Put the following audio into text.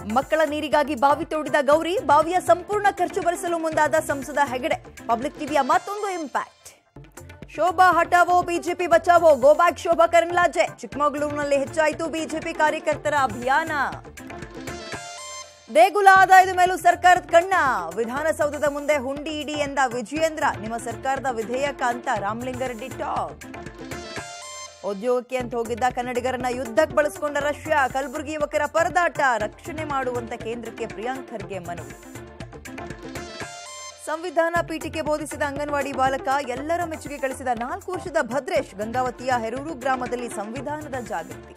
ಮಕ್ಕಳ ನೀರಿಗಾಗಿ ಬಾವಿ ತೋಡಿದ ಗೌರಿ ಬಾವಿಯ ಸಂಪೂರ್ಣ ಖರ್ಚು ಭರಿಸಲು ಮುಂದಾದ ಸಂಸದ ಹೆಗಡೆ ಪಬ್ಲಿಕ್ ಟಿವಿಯ ಮತ್ತೊಂದು ಇಂಪ್ಯಾಕ್ಟ್ ಶೋಭಾ ಹಟಾವೋ ಬಿಜೆಪಿ ಬಚಾವೋ ಗೋ ಬ್ಯಾಕ್ ಶೋಭಾ ಕರಂದ್ಲಾಜೆ ಚಿಕ್ಕಮಗಳೂರಿನಲ್ಲಿ ಹೆಚ್ಚಾಯಿತು ಬಿಜೆಪಿ ಕಾರ್ಯಕರ್ತರ ಅಭಿಯಾನ ದೇಗುಲ ಆದಾಯದ ಮೇಲೂ ಸರ್ಕಾರದ ಕಣ್ಣ ವಿಧಾನಸೌಧದ ಮುಂದೆ ಹುಂಡಿ ಇಡಿ ಎಂದ ವಿಜಯೇಂದ್ರ ನಿಮ್ಮ ಸರ್ಕಾರದ ವಿಧೇಯಕ ಅಂತ ರಾಮಲಿಂಗಾರೆಡ್ಡಿ ಟಾಕ್ ಉದ್ಯೋಗಕ್ಕೆ ಅಂತ ಹೋಗಿದ್ದ ಕನ್ನಡಿಗರನ್ನ ಯುದ್ಧಕ್ಕೆ ಬಳಸಿಕೊಂಡ ರಷ್ಯಾ ಕಲಬುರಗಿ ಯುವಕರ ಪರದಾಟ ರಕ್ಷಣೆ ಮಾಡುವಂತ ಕೇಂದ್ರಕ್ಕೆ ಪ್ರಿಯಾಂಕ್ ಖರ್ಗೆ ಮನವಿ ಸಂವಿಧಾನ ಪೀಠಿಕೆ ಬೋಧಿಸಿದ ಅಂಗನವಾಡಿ ಬಾಲಕ ಎಲ್ಲರ ಮೆಚ್ಚುಗೆ ಗಳಿಸಿದ ನಾಲ್ಕು ವರ್ಷದ ಭದ್ರೇಶ್ ಗಂಗಾವತಿಯ ಹೆರೂರು ಗ್ರಾಮದಲ್ಲಿ ಸಂವಿಧಾನದ ಜಾಗೃತಿ